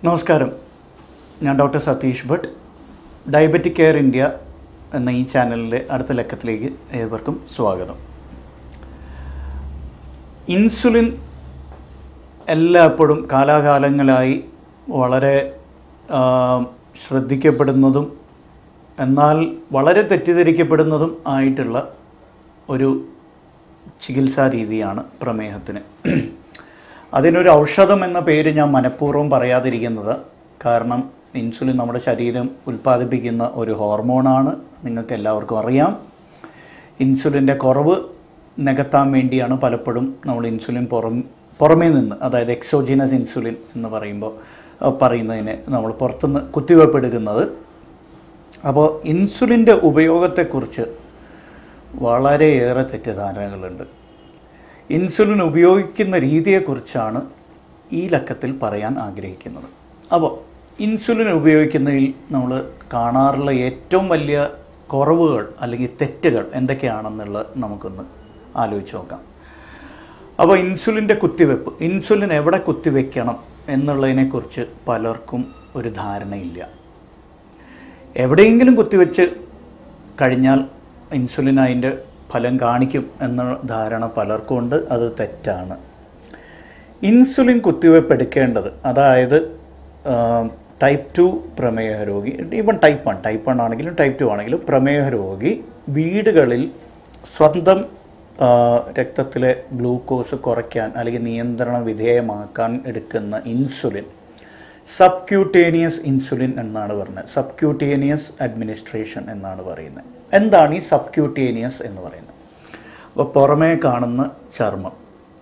നമസ്കാരം ഞാൻ doctor Satish Bhat diabetic care India എന്ന ഈ ചാനലിലെ അടുത്ത ലക്കത്തിലേക്ക് ഏവർക്കും സ്വാഗതം ഇൻസുലിൻ എല്ലായ്പ്പോഴും കാലാകാലങ്ങളായി വളരെ ആ, ശ്രദ്ധിക്കപ്പെടുന്നതും എന്നാൽ വളരെ തെറ്റിദ്ധരിക്കപ്പെടുന്നതും ആയിട്ടുള്ള ഒരു ചികിത്സാ രീതിയാണ് പ്രമേഹത്തിന് അതിനൊരു ഔഷധം എന്ന പേര് ഞാൻ മനഃപൂർവ്വം പറയാതിരിക്കുന്നത് കാരണം ഇൻസുലിൻ നമ്മുടെ ശരീരം ഉൽപ്പാദിപ്പിക്കുന്ന ഒരു ഹോർമോണാണ് നിങ്ങൾക്ക് എല്ലാവർക്കും അറിയാം ഇൻസുലിൻ്റെ കുറവ് നികത്താൻ വേണ്ടിയാണ് പലപ്പോഴും നമ്മൾ ഇൻസുലിൻ പുറം പുറമേ നിന്ന് അതായത് എക്സോജിനസ് ഇൻസുലിൻ എന്ന് പറയുമ്പോൾ അഹ് പറയുന്നതിന് നമ്മൾ പുറത്തുനിന്ന് കുത്തിവയ്പ്പ് എടുക്കുന്നത് അപ്പോൾ ഇൻസുലിൻ്റെ ഉപയോഗത്തെക്കുറിച്ച് വളരെയേറെ തെറ്റിദ്ധാരണകളുണ്ട് ഇൻസുലിൻ ഉപയോഗിക്കുന്ന രീതിയെക്കുറിച്ചാണ് ഈ ലക്കത്തിൽ പറയാൻ ആഗ്രഹിക്കുന്നത് അപ്പോൾ ഇൻസുലിൻ ഉപയോഗിക്കുന്നതിൽ നമ്മൾ കാണാറുള്ള ഏറ്റവും വലിയ കുറവുകൾ അല്ലെങ്കിൽ തെറ്റുകൾ എന്തൊക്കെയാണെന്നുള്ളത് നമുക്കൊന്ന് ആലോചിച്ച് നോക്കാം അപ്പോൾ ഇൻസുലിൻ്റെ കുത്തിവെപ്പ് ഇൻസുലിൻ എവിടെ കുത്തിവെക്കണം എന്നുള്ളതിനെക്കുറിച്ച് പലർക്കും ഒരു ധാരണയില്ല എവിടെയെങ്കിലും കുത്തിവെച്ച് കഴിഞ്ഞാൽ ഇൻസുലിൻ അതിൻ്റെ ഫലം കാണിക്കും എന്ന ധാരണ പലർക്കും ഉണ്ട് അത് തെറ്റാണ് ഇൻസുലിൻ കുത്തിവയ്പ്പ് എടുക്കേണ്ടത് അതായത് ടൈപ്പ് ടു പ്രമേഹ രോഗി even type one type one ആണെങ്കിലും ടൈപ്പ് ടു ആണെങ്കിലും പ്രമേഹ രോഗി വീടുകളിൽ സ്വന്തം ആ, രക്തത്തിലെ ഗ്ലൂക്കോസ് കുറയ്ക്കാൻ അല്ലെങ്കിൽ നിയന്ത്രണ വിധേയമാക്കാൻ എടുക്കുന്ന ഇൻസുലിൻ സബ്ക്യൂട്ടേനിയസ് ഇൻസുലിൻ എന്നാണ് പറയുന്നത് സബ്ക്യൂട്ടേനിയസ് അഡ്മിനിസ്ട്രേഷൻ എന്നാണ് പറയുന്നത് എന്താണ് ഈ സബ്ക്യൂട്ടേനിയസ് എന്ന് പറയുന്നത് അപ്പോൾ പുറമേ കാണുന്ന ചർമ്മം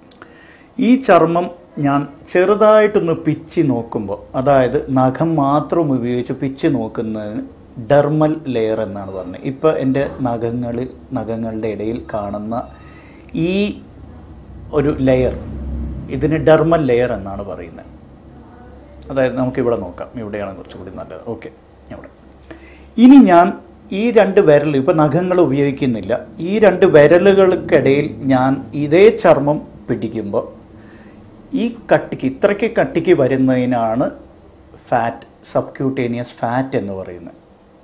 ഈ ചർമ്മം ഞാൻ ചെറുതായിട്ടൊന്ന് പിച്ചി നോക്കുമ്പോൾ അതായത് നഖം മാത്രം ഉപയോഗിച്ച് പിച്ചി നോക്കുന്നതിന് ഡെർമൽ ലെയർ എന്നാണ് പറഞ്ഞത് ഇപ്പോൾ എൻ്റെ നഖങ്ങളിൽ നഖങ്ങളുടെ ഇടയിൽ കാണുന്ന ഈ ഒരു ലെയർ ഇതിന് ഡെർമൽ ലെയർ എന്നാണ് പറയുന്നത് അതായത് നമുക്കിവിടെ നോക്കാം ഇവിടെയാണ് കുറച്ചുകൂടി നല്ലത് ഓക്കെ ഇവിടെ ഇനി ഞാൻ ഈ രണ്ട് വിരൽ ഇപ്പോൾ നഖങ്ങൾ ഉപയോഗിക്കുന്നില്ല ഈ രണ്ട് വിരലുകൾക്കിടയിൽ ഞാൻ ഇതേ ചർമ്മം പിടിക്കുമ്പോൾ ഈ കട്ടിക്ക് ഇത്രയ്ക്ക് കട്ടിക്ക് വരുന്നതിനാണ് ഫാറ്റ് സബ്ക്യൂട്ടേനിയസ് ഫാറ്റ് എന്ന് പറയുന്നത്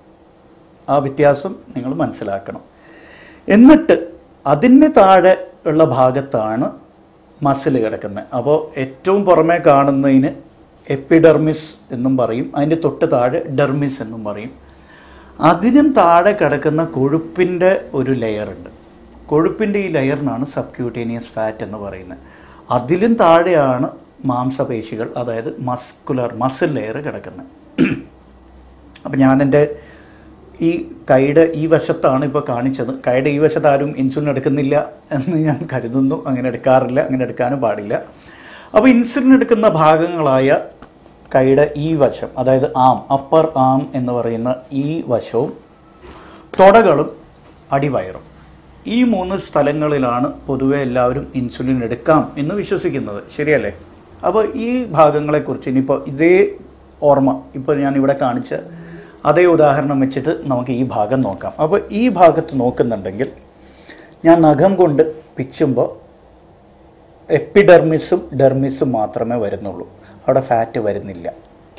ആ വ്യത്യാസം നിങ്ങൾ മനസ്സിലാക്കണം എന്നിട്ട് അതിന് താഴെ ഉള്ള ഭാഗത്താണ് മസിൽ കിടക്കുന്നത് അപ്പോൾ ഏറ്റവും പുറമേ കാണുന്നതിന് എപ്പിഡെർമിസ് എന്നും പറയും അതിൻ്റെ തൊട്ട് താഴെ ഡെർമിസ് എന്നും പറയും അതിനും താഴെ കിടക്കുന്ന കൊഴുപ്പിൻ്റെ ഒരു ലെയർ ഉണ്ട് കൊഴുപ്പിൻ്റെ ഈ ലെയറിനാണ് സബ്ക്യൂട്ടേനിയസ് ഫാറ്റ് എന്ന് പറയുന്നത് അതിലും താഴെയാണ് മാംസപേശികൾ അതായത് മസ്കുലർ മസിൽ ലെയർ കിടക്കുന്നത് അപ്പം ഞാൻ എൻ്റെ ഈ കൈയുടെ ഈ വശത്താണ് ഇപ്പോൾ കാണിച്ചത് കൈയുടെ ഈ വശത്ത് ആരും ഇൻസുലിൻ എടുക്കുന്നില്ല എന്ന് ഞാൻ കരുതുന്നു അങ്ങനെ എടുക്കാറില്ല അങ്ങനെ എടുക്കാനും പാടില്ല അപ്പോൾ ഇൻസുലിൻ എടുക്കുന്ന ഭാഗങ്ങളായ കൈയുടെ ഈ വശം അതായത് ആം അപ്പർ ആം എന്ന് പറയുന്ന ഈ വശവും തുടകളും അടിവയറും ഈ മൂന്ന് സ്ഥലങ്ങളിലാണ് പൊതുവെ എല്ലാവരും ഇൻസുലിൻ എടുക്കാം എന്ന് വിശ്വസിക്കുന്നത് ശരിയല്ലേ അപ്പോൾ ഈ ഭാഗങ്ങളെക്കുറിച്ച് ഇനിയിപ്പോൾ ഇതേ ഓർമ്മ ഇപ്പോൾ ഞാൻ ഇവിടെ കാണിച്ച അതേ ഉദാഹരണം വെച്ചിട്ട് നമുക്ക് ഈ ഭാഗം നോക്കാം അപ്പോൾ ഈ ഭാഗത്ത് നോക്കുന്നുണ്ടെങ്കിൽ ഞാൻ നഖം കൊണ്ട് പിച്ചുമ്പോൾ എപ്പിഡെർമിസും ഡെർമിസും മാത്രമേ വരുന്നുള്ളൂ അവിടെ ഫാറ്റ് വരുന്നില്ല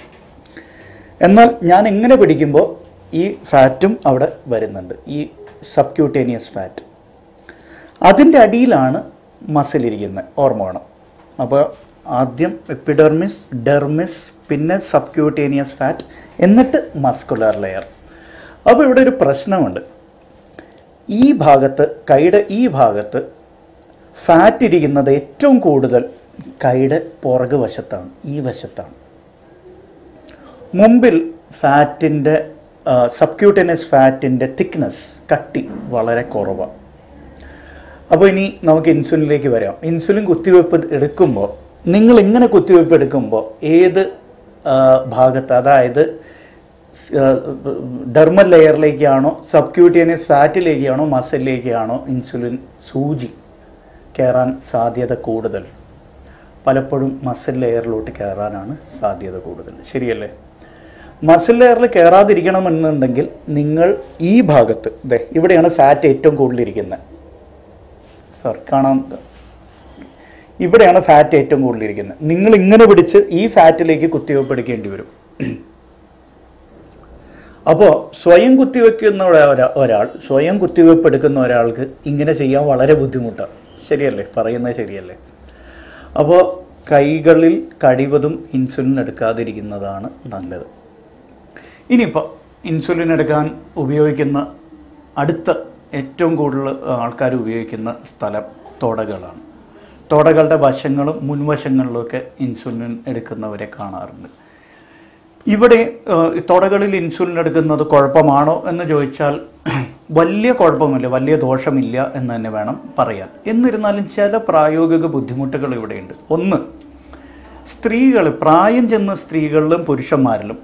എന്നാൽ ഞാൻ എങ്ങനെ പിടിക്കുമ്പോൾ ഈ ഫാറ്റും അവിടെ വരുന്നുണ്ട് ഈ സബ്ക്യൂട്ടേനിയസ് ഫാറ്റ് അതിൻ്റെ അടിയിലാണ് മസിൽ ഇരിക്കുന്നത് ഓർമ്മ വേണം അപ്പോൾ ആദ്യം എപ്പിഡെർമിസ് ഡെർമിസ് പിന്നെ സബ്ക്യൂട്ടേനിയസ് ഫാറ്റ് എന്നിട്ട് മസ്കുലർ ലെയർ അപ്പോൾ ഇവിടെ ഒരു പ്രശ്നമുണ്ട് ഈ ഭാഗത്ത് കൈയുടെ ഈ ഭാഗത്ത് ഫാറ്റ് ഇരിക്കുന്നത് ഏറ്റവും കൂടുതൽ കൈയുടെ പുറകു വശത്താണ് ഈ വശത്താണ് മുമ്പിൽ ഫാറ്റിൻ്റെ സബ്ക്യൂട്ടനസ് ഫാറ്റിൻ്റെ തിക്നെസ് കട്ടി വളരെ കുറവാണ് അപ്പോൾ ഇനി നമുക്ക് ഇൻസുലിനിലേക്ക് വരാം ഇൻസുലിൻ കുത്തിവയ്പ്പ് എടുക്കുമ്പോൾ നിങ്ങൾ ഇങ്ങനെ കുത്തിവയ്പ്പ് എടുക്കുമ്പോൾ ഏത് ആ, ഭാഗത്ത് അതായത് ഡെർമൽ ലെയറിലേക്കാണോ സബ്ക്യൂട്ടേനിയസ് ഫാറ്റിലേക്കാണോ മസിലിലേക്കാണോ ഇൻസുലിൻ സൂചി കയറാൻ സാധ്യത കൂടുതൽ പലപ്പോഴും മസിൽ ലെയറിലോട്ട് കയറാനാണ് സാധ്യത കൂടുതൽ ശരിയല്ലേ മസിൽ ലെയറിൽ കയറാതിരിക്കണമെന്നുണ്ടെങ്കിൽ നിങ്ങൾ ഈ ഭാഗത്ത് ദേ ഇവിടെയാണ് ഫാറ്റ് ഏറ്റവും കൂടുതലിരിക്കുന്നത് സർ കാണാം ഇവിടെയാണ് ഫാറ്റ് ഏറ്റവും കൂടുതൽ ഇരിക്കുന്നത് നിങ്ങൾ ഇങ്ങനെ പിടിച്ച് ഈ ഫാറ്റിലേക്ക് കുത്തിവെപ്പ് എടുക്കേണ്ടി വരും അപ്പോൾ സ്വയം കുത്തിവെക്കുന്ന ഒരാ- ഒരാൾ സ്വയം കുത്തിവെപ്പ് എടുക്കുന്ന ഒരാൾക്ക് ഇങ്ങനെ ചെയ്യാൻ വളരെ ബുദ്ധിമുട്ടാണ് ശരിയല്ലേ പറയുന്നത് ശരിയല്ലേ അപ്പോൾ കൈകളിൽ കഴിവതും ഇൻസുലിൻ എടുക്കാതിരിക്കുന്നതാണ് നല്ലത് ഇനിയിപ്പോൾ ഇൻസുലിൻ എടുക്കാൻ ഉപയോഗിക്കുന്ന അടുത്ത ഏറ്റവും കൂടുതൽ ആൾക്കാർ ഉപയോഗിക്കുന്ന സ്ഥലം തുടകളാണ് തുടകളുടെ വശങ്ങളും മുൻവശങ്ങളിലുമൊക്കെ ഇൻസുലിൻ എടുക്കുന്നവരെ കാണാറുണ്ട് ഇവിടെ ഏഹ്, ഈ തുടകളിൽ ഇൻസുലിൻ എടുക്കുന്നത് കുഴപ്പമാണോ എന്ന് ചോദിച്ചാൽ വലിയ കുഴപ്പമില്ല വലിയ ദോഷമില്ല എന്ന് തന്നെ വേണം പറയാൻ എന്നിരുന്നാലും ചില പ്രായോഗിക ബുദ്ധിമുട്ടുകൾ ഇവിടെയുണ്ട് ഒന്ന് സ്ത്രീകൾ പ്രായം ചെന്ന സ്ത്രീകളിലും പുരുഷന്മാരിലും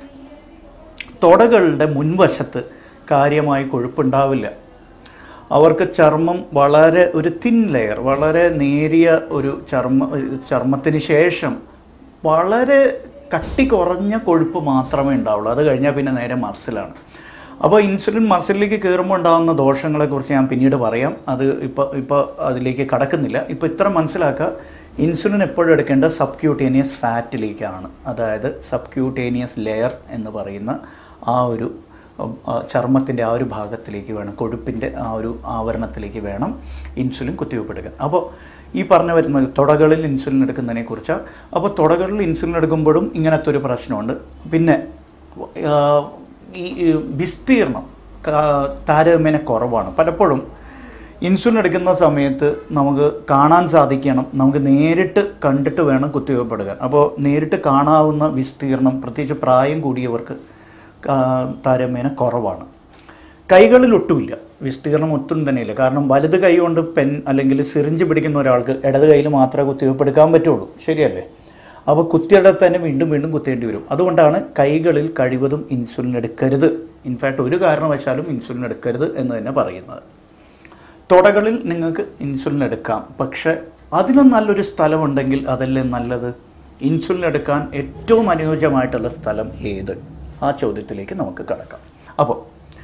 തുടകളുടെ മുൻവശത്ത് കാര്യമായി കൊഴുപ്പുണ്ടാവില്ല അവർക്ക് ചർമ്മം വളരെ ഒരു തിൻ ലെയർ വളരെ നേരിയ ഒരു ചർമ്മ ചർമ്മത്തിന് ശേഷം വളരെ കട്ടി കുറഞ്ഞ കൊഴുപ്പ് മാത്രമേ ഉണ്ടാവുള്ളൂ അത് കഴിഞ്ഞാൽ പിന്നെ നേരെ മസിലാണ് അപ്പോൾ ഇൻസുലിൻ മസിലിലേക്ക് കയറുമ്പോൾ ഉണ്ടാകുന്ന ദോഷങ്ങളെക്കുറിച്ച് ഞാൻ പിന്നീട് പറയാം അത് ഇപ്പോൾ ഇപ്പോൾ അതിലേക്ക് കടക്കുന്നില്ല ഇപ്പോൾ ഇത്ര മനസ്സിലാക്കുക ഇൻസുലിൻ എപ്പോഴും എടുക്കേണ്ട സബ്ക്യൂട്ടേനിയസ് ഫാറ്റിലേക്കാണ് അതായത് സബ്ക്യൂട്ടേനിയസ് ലെയർ എന്ന് പറയുന്ന ആ ഒരു ചർമ്മത്തിൻ്റെ ആ ഒരു ഭാഗത്തിലേക്ക് വേണം കൊഴുപ്പിൻ്റെ ആ ഒരു ആവരണത്തിലേക്ക് വേണം ഇൻസുലിൻ കുത്തിവെപ്പെടുക്കാൻ അപ്പോൾ ഈ പറഞ്ഞു വരുന്ന തുടകളിൽ ഇൻസുലിൻ എടുക്കുന്നതിനെ കുറിച്ചാണ് അപ്പോൾ തുടകളിൽ ഇൻസുലിൻ എടുക്കുമ്പോഴും ഇങ്ങനത്തെ ഒരു പ്രശ്നമുണ്ട് പിന്നെ ആ, ഈ ഈ വിസ്തീർണം കാ- താരതമ്യേന കുറവാണ് പലപ്പോഴും ഇൻസുലിൻ എടുക്കുന്ന സമയത്ത് നമുക്ക് കാണാൻ സാധിക്കണം നമുക്ക് നേരിട്ട് കണ്ടിട്ട് വേണം കുത്തിവെപ്പെടുക്കാൻ അപ്പോൾ നേരിട്ട് കാണാവുന്ന വിസ്തീർണം പ്രത്യേകിച്ച് പ്രായം കൂടിയവർക്ക് കാ- താരതമ്യേന കുറവാണ് കൈകളിൽ ഒട്ടുമില്ല വിസ്തീർണം ഒട്ടും തന്നെയില്ല കാരണം വലത് കൈ കൊണ്ട് പെൻ അല്ലെങ്കിൽ സിറിഞ്ച് പിടിക്കുന്ന ഒരാൾക്ക് ഇടത് കൈയിൽ മാത്രമേ കുത്തിവെപ്പ് എടുക്കാൻ പറ്റുള്ളൂ ശരിയല്ലേ അപ്പോൾ കുത്തിയിടത്ത് തന്നെ വീണ്ടും വീണ്ടും കുത്തേണ്ടി വരും അതുകൊണ്ടാണ് കൈകളിൽ കഴിവതും ഇൻസുലിൻ എടുക്കരുത് ഇൻഫാക്ട് ഒരു കാരണവശാലും ഇൻസുലിൻ എടുക്കരുത് എന്ന് തന്നെ പറയുന്നത് തുടകളിൽ നിങ്ങൾക്ക് ഇൻസുലിൻ എടുക്കാം പക്ഷെ അതിനും നല്ലൊരു സ്ഥലമുണ്ടെങ്കിൽ അതല്ലേ നല്ലത് ഇൻസുലിൻ എടുക്കാൻ ഏറ്റവും അനുയോജ്യമായിട്ടുള്ള സ്ഥലം ഏത് ആ ചോദ്യത്തിലേക്ക് നമുക്ക് കടക്കാം അപ്പോൾ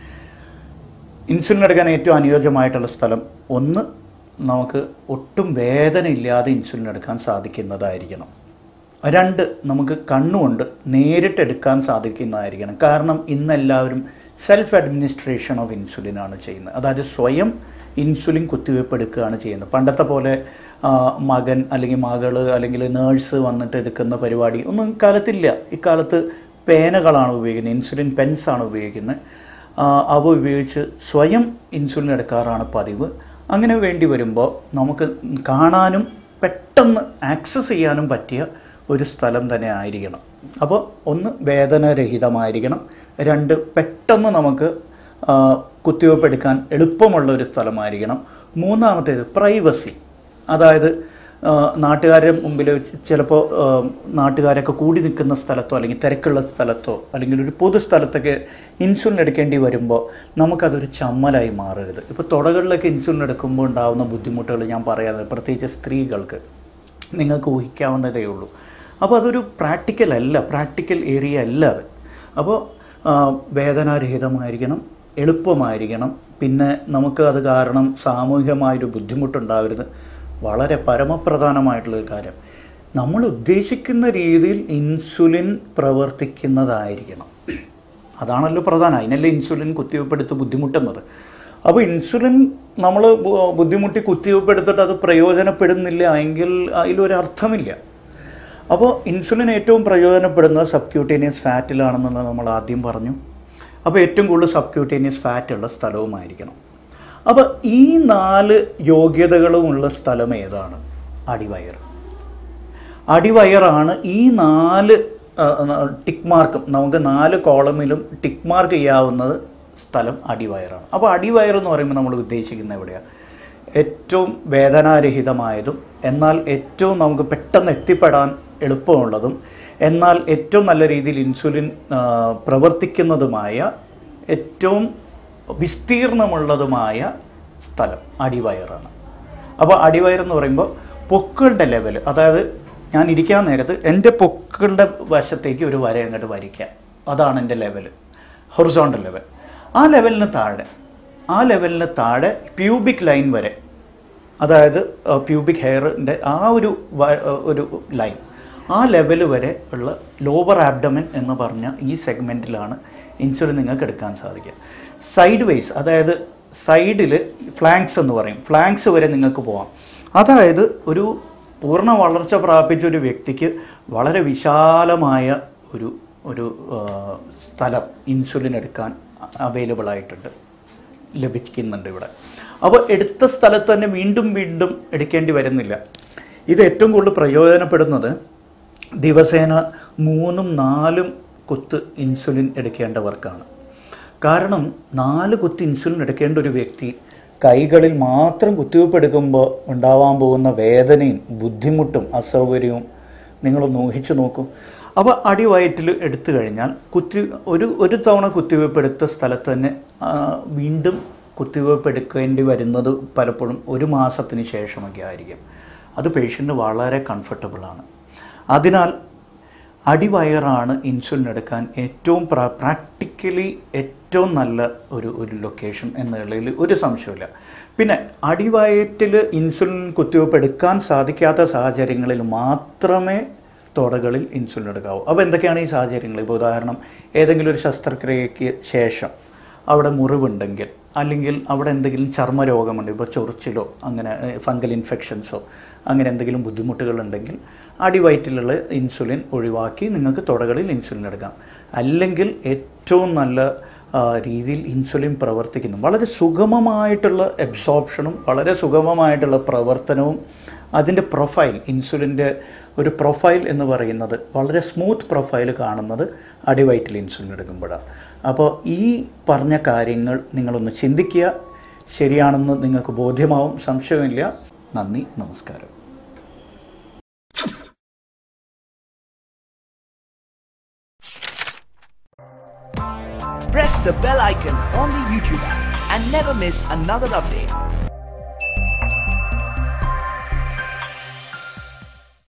ഇൻസുലിൻ എടുക്കാൻ ഏറ്റവും അനുയോജ്യമായിട്ടുള്ള സ്ഥലം ഒന്ന് നമുക്ക് ഒട്ടും വേദന ഇല്ലാതെ ഇൻസുലിൻ എടുക്കാൻ സാധിക്കുന്നതായിരിക്കണം രണ്ട് നമുക്ക് കണ്ണുകൊണ്ട് നേരിട്ട് എടുക്കാൻ സാധിക്കുന്നതായിരിക്കണം കാരണം ഇന്ന് എല്ലാവരും സെൽഫ് അഡ്മിനിസ്ട്രേഷൻ ഓഫ് ഇൻസുലിൻ ആണ് ചെയ്യുന്നത് അതായത് സ്വയം ഇൻസുലിൻ കുത്തിവയ്പ്പ് എടുക്കുകയാണ് ചെയ്യുന്നത് പണ്ടത്തെ പോലെ ആ, മകൻ അല്ലെങ്കിൽ മകള് അല്ലെങ്കിൽ നേഴ്സ് വന്നിട്ട് എടുക്കുന്ന പരിപാടി ഒന്നും ഇക്കാലത്തില്ല ഇക്കാലത്ത് പേനകളാണ് ഉപയോഗിക്കുന്നത് ഇൻസുലിൻ പെൻസ് ആണ് ഉപയോഗിക്കുന്നത് ആ, അവ ഉപയോഗിച്ച് സ്വയം ഇൻസുലിൻ എടുക്കാറാണ് പതിവ് അങ്ങനെ വേണ്ടി വരുമ്പോൾ നമുക്ക് കാണാനും പെട്ടെന്ന് ആക്സസ് ചെയ്യാനും പറ്റിയ ഒരു സ്ഥലം തന്നെ ആയിരിക്കണം അപ്പോൾ ഒന്ന് വേദനരഹിതമായിരിക്കണം രണ്ട് പെട്ടെന്ന് നമുക്ക് ആ, കുത്തിവയ്പ്പ് എടുക്കാൻ എളുപ്പമുള്ള ഒരു സ്ഥലമായിരിക്കണം മൂന്നാമത്തേത് പ്രൈവസി അതായത് ആ, നാട്ടുകാരുടെ മുമ്പിൽ വെച്ച് ചിലപ്പോൾ ആ, നാട്ടുകാരൊക്കെ കൂടി നിൽക്കുന്ന സ്ഥലത്തോ അല്ലെങ്കിൽ തിരക്കുള്ള സ്ഥലത്തോ അല്ലെങ്കിൽ ഒരു പൊതു സ്ഥലത്തൊക്കെ ഇൻസുലിൻ എടുക്കേണ്ടി വരുമ്പോൾ നമുക്കതൊരു ചമ്മലായി മാറരുത് ഇപ്പോൾ തുടകളിലൊക്കെ ഇൻസുലിൻ എടുക്കുമ്പോൾ ഉണ്ടാകുന്ന ബുദ്ധിമുട്ടുകൾ ഞാൻ പറയാതെ പ്രത്യേകിച്ച് സ്ത്രീകൾക്ക് നിങ്ങൾക്ക് ഊഹിക്കാവുന്നതേ ഉള്ളൂ അപ്പോൾ അതൊരു പ്രാക്ടിക്കൽ അല്ല പ്രാക്ടിക്കൽ ഏരിയ അല്ല അത് അപ്പോൾ ആ, വേദനാരഹിതമായിരിക്കണം എളുപ്പമായിരിക്കണം പിന്നെ നമുക്ക് അത് കാരണം സാമൂഹികമായൊരു ബുദ്ധിമുട്ടുണ്ടാകരുത് വളരെ പരമപ്രധാനമായിട്ടുള്ളൊരു കാര്യം നമ്മൾ ഉദ്ദേശിക്കുന്ന രീതിയിൽ ഇൻസുലിൻ പ്രവർത്തിക്കുന്നതായിരിക്കണം അതാണല്ലോ പ്രധാനം അതിനല്ലേ ഇൻസുലിൻ കുത്തിവെപ്പെടുത്ത് ബുദ്ധിമുട്ടുന്നത് അപ്പോൾ ഇൻസുലിൻ നമ്മൾ ബുദ്ധിമുട്ടി കുത്തിവെപ്പെടുത്തിട്ട് അത് പ്രയോജനപ്പെടുന്നില്ല എങ്കിൽ അതിലൊരർത്ഥമില്ല അപ്പോൾ ഇൻസുലിൻ ഏറ്റവും പ്രയോജനപ്പെടുന്നത് സബ്ക്യൂട്ടേനിയസ് ഫാറ്റിലാണെന്നുള്ളത് നമ്മൾ ആദ്യം പറഞ്ഞു അപ്പോൾ ഏറ്റവും കൂടുതൽ സബ്ക്യൂട്ടേനിയസ് ഫാറ്റ് ഉള്ള സ്ഥലവുമായിരിക്കണം അപ്പോൾ ഈ നാല് യോഗ്യതകളുമുള്ള സ്ഥലം ഏതാണ് അടിവയർ അടിവയറാണ് ഈ നാല് ടിക്ക് മാർക്കും നമുക്ക് നാല് കോളമിലും ടിക്ക് മാർക്ക് ചെയ്യാവുന്നത് സ്ഥലം അടിവയറാണ് അപ്പോൾ അടിവയർ എന്ന് പറയുമ്പോൾ നമ്മൾ ഉദ്ദേശിക്കുന്നത് എവിടെയാണ് ഏറ്റവും വേദനാരഹിതമായതും എന്നാൽ ഏറ്റവും നമുക്ക് പെട്ടെന്ന് എത്തിപ്പെടാൻ എളുപ്പമുള്ളതും എന്നാൽ ഏറ്റവും നല്ല രീതിയിൽ ഇൻസുലിൻ ആ, പ്രവർത്തിക്കുന്നതുമായ ഏറ്റവും വിസ്തീർണമുള്ളതുമായ സ്ഥലം അടിവയറാണ് അപ്പോൾ അടിവയർ എന്ന് പറയുമ്പോൾ പൊക്കളുടെ ലെവൽ അതായത് ഞാൻ ഇരിക്കാൻ നേരത്ത് എൻ്റെ പൊക്കളുടെ വശത്തേക്ക് ഒരു വര അങ്ങോട്ട് വരയ്ക്കാം അതാണ് എൻ്റെ ലെവൽ ഹൊറിസോണ്ടൽ ലെവൽ ആ ലെവലിന് താഴെ ആ ലെവലിന് താഴെ പ്യൂബിക് ലൈൻ വരെ അതായത് പ്യൂബിക് ഹെയറിൻ്റെ ആ ഒരു വ- ഒരു ലൈൻ ആ ലെവൽ വരെ ഉള്ള ലോവർ ആബ്ഡമൻ എന്ന് പറഞ്ഞ ഈ സെഗ്മെൻറ്റിലാണ് ഇൻസുലിൻ നിങ്ങൾക്ക് എടുക്കാൻ സാധിക്കുക സൈഡ് വേസ് അതായത് സൈഡിൽ ഫ്ലാങ്ക്സ് എന്ന് പറയും ഫ്ലാങ്ക്സ് വരെ നിങ്ങൾക്ക് പോവാം അതായത് ഒരു പൂർണ്ണ വളർച്ച പ്രാപിച്ച ഒരു വ്യക്തിക്ക് വളരെ വിശാലമായ ഒരു ഒരു ആ, സ്ഥലം ഇൻസുലിൻ എടുക്കാൻ അവൈലബിൾ ആയിട്ടുണ്ട് ലഭിക്കുന്നുണ്ട് ഇവിടെ അപ്പോൾ എടുത്ത സ്ഥലത്ത് തന്നെ വീണ്ടും വീണ്ടും എടുക്കേണ്ടി വരുന്നില്ല ഇത് ഏറ്റവും കൂടുതൽ പ്രയോജനപ്പെടുന്നത് ദിവസേന മൂന്നും നാലും കുത്ത് ഇൻസുലിൻ എടുക്കേണ്ടവർക്കാണ് കാരണം നാല് കുത്ത് ഇൻസുലിൻ എടുക്കേണ്ട ഒരു വ്യക്തി കൈകളിൽ മാത്രം കുത്തിവയ്പ്പ് എടുക്കുമ്പോൾ ഉണ്ടാവാൻ പോകുന്ന വേദനയും ബുദ്ധിമുട്ടും അസൗകര്യവും നിങ്ങളൊന്ന് ഊഹിച്ചു നോക്കൂ അപ്പോൾ അടിവയറ്റിൽ എടുത്തു കഴിഞ്ഞാൽ കുത്തി ഒരു ഒരു തവണ കുത്തിവയ്പ്പ് എടുത്ത സ്ഥലത്ത് തന്നെ ആ, വീണ്ടും കുത്തിവയ്പ്പ് എടുക്കേണ്ടി വരുന്നത് പലപ്പോഴും ഒരു മാസത്തിന് ശേഷമൊക്കെ ആയിരിക്കും അത് പേഷ്യൻ്റ് വളരെ കംഫർട്ടബിളാണ് അതിനാൽ അടിവയറാണ് ഇൻസുലിൻ എടുക്കാൻ ഏറ്റവും പ്രാ പ്രാക്ടിക്കലി ഏറ്റവും നല്ല ഒരു ഒരു ലൊക്കേഷൻ എന്നുള്ളതിൽ ഒരു സംശയമില്ല പിന്നെ അടിവയറ്റിൽ ഇൻസുലിൻ കുത്തിവയ്പ്പ് എടുക്കാൻ സാധിക്കാത്ത സാഹചര്യങ്ങളിൽ മാത്രമേ തുടകളിൽ ഇൻസുലിൻ എടുക്കാവൂ അപ്പോൾ എന്തൊക്കെയാണ് ഈ സാഹചര്യങ്ങൾ ഇപ്പോൾ ഉദാഹരണം ഏതെങ്കിലും ഒരു ശസ്ത്രക്രിയയ്ക്ക് ശേഷം അവിടെ മുറിവുണ്ടെങ്കിൽ അല്ലെങ്കിൽ അവിടെ എന്തെങ്കിലും ചർമ്മരോഗമുണ്ട് ഇപ്പോൾ ചൊറിച്ചിലോ അങ്ങനെ ഫംഗൽ ഇൻഫെക്ഷൻസോ അങ്ങനെ എന്തെങ്കിലും ബുദ്ധിമുട്ടുകളുണ്ടെങ്കിൽ അടിവയറ്റിലുള്ള ഇൻസുലിൻ ഒഴിവാക്കി നിങ്ങൾക്ക് തുടകളിൽ ഇൻസുലിൻ എടുക്കാം അല്ലെങ്കിൽ ഏറ്റവും നല്ല ആ, രീതിയിൽ ഇൻസുലിൻ പ്രവർത്തിക്കുന്നു വളരെ സുഗമമായിട്ടുള്ള എബ്സോർപ്ഷനും വളരെ സുഗമമായിട്ടുള്ള പ്രവർത്തനവും അതിൻ്റെ പ്രൊഫൈൽ ഇൻസുലിൻ്റെ ഒരു പ്രൊഫൈൽ എന്ന് പറയുന്നത് വളരെ സ്മൂത്ത് പ്രൊഫൈൽ കാണുന്നത് അടിവയറ്റിൽ ഇൻസുലിൻ എടുക്കുമ്പോഴാണ് അപ്പോൾ ഈ പറഞ്ഞ കാര്യങ്ങൾ നിങ്ങളൊന്ന് ചിന്തിക്കുക ശരിയാണെന്ന് നിങ്ങൾക്ക് ബോധ്യമാവും സംശയമില്ല നന്ദി നമസ്കാരം Press the bell icon on the YouTube app and never miss another update.